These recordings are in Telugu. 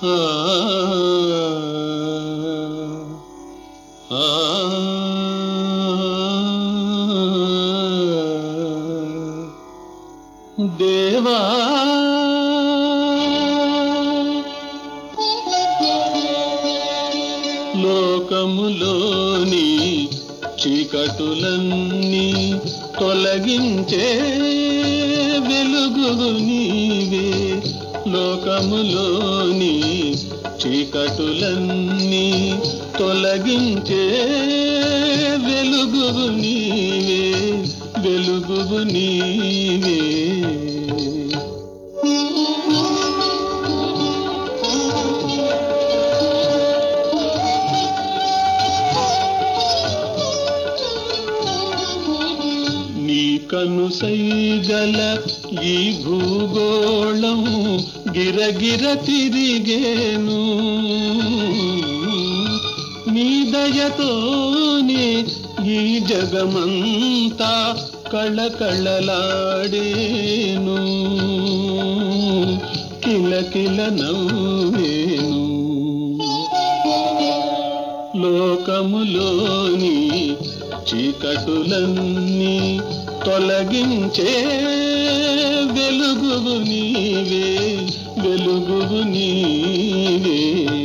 ఆ ఆ దేవా లోకములోని చీకటులన్నీ తొలగించే వెలుగు నీవే లోకములోని చీకటులన్నీ తొలగించే వెలుగు నీవే వెలుగు నీవే నీ కను సైగల ఈ భూగోళం గిరగిర తిరిగేను నీ దయతోనే ఈ జగమంతా కళకళలాడేను కిలకిల నవ్వేను లోకములోని చీకటులన్నీ తొలగించే వెలుగు నీవే వెలుగు నీవే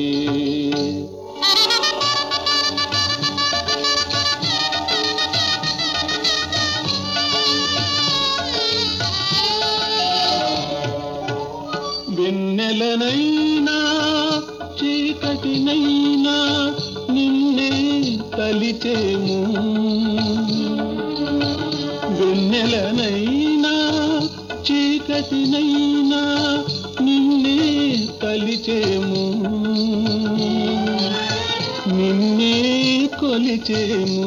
వెన్నెలనైనా చీకటినైనా నిన్నే తలిచేము వెన్నెలనైనా చీకటినైనా నిన్నే తలిచేము నిన్నే కొలిచేము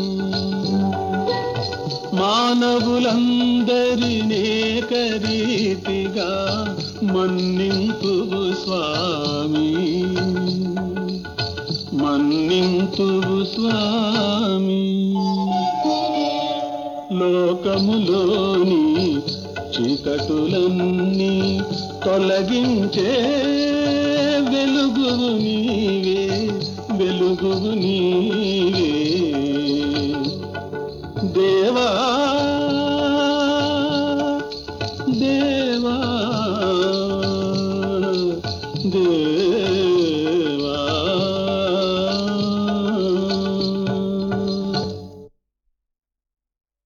మానవులందరినే కరీతిగా మన్నింపు స్వామి మన్నింపు స్వామి లోకములోని చీకటులన్నీ తొలగించే వెలుగు నీవే వెలుగు నీవే